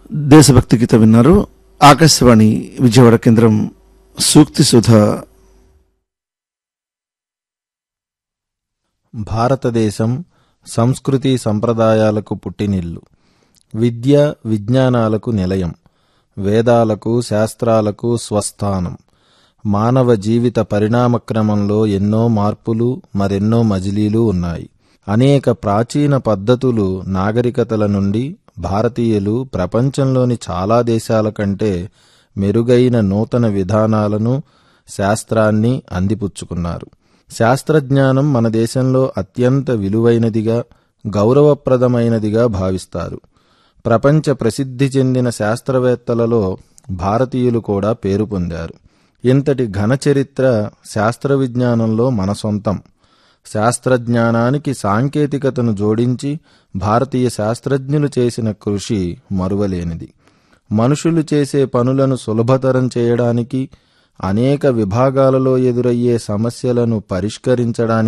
దేశభక్తి గీత విన్నారు ఆకాశవాణి విజయవాడ కేంద్రం సూక్తి సుధ భారతదేశం సంస్కృతి సంప్రదాయాలకు పుట్టినిల్లు విద్య విజ్ఞానాలకు నిలయం వేదాలకు శాస్త్రాలకు స్వస్థానం మానవ జీవిత పరిణామక్రమంలో ఎన్నో మార్పులు మరెన్నో మజిలీలు ఉన్నాయి అనేక ప్రాచీన పద్ధతులు నాగరికతల నుండి భారతీయులు ప్రపంచంలోని చాలా దేశాల కంటే మెరుగైన నూతన విధానాలను శాస్త్రాన్ని అందిపుచ్చుకున్నారు శాస్త్రజ్ఞానం మన దేశంలో అత్యంత విలువైనదిగా గౌరవప్రదమైనదిగా భావిస్తారు ప్రపంచ ప్రసిద్ధి చెందిన శాస్త్రవేత్తలలో భారతీయులు కూడా పేరు పొందారు ఇంతటి ఘన చరిత్ర శాస్త్ర విజ్ఞానంలో మన సొంతం శాస్త్రజ్ఞానానికి సాంకేతికతను జోడించి భారతీయ శాస్త్రజ్ఞులు చేసిన కృషి మరువలేనిది మనుషులు చేసే పనులను సులభతరం చేయడానికి అనేక విభాగాలలో ఎదురయ్యే సమస్యలను పరిష్కరించడానికి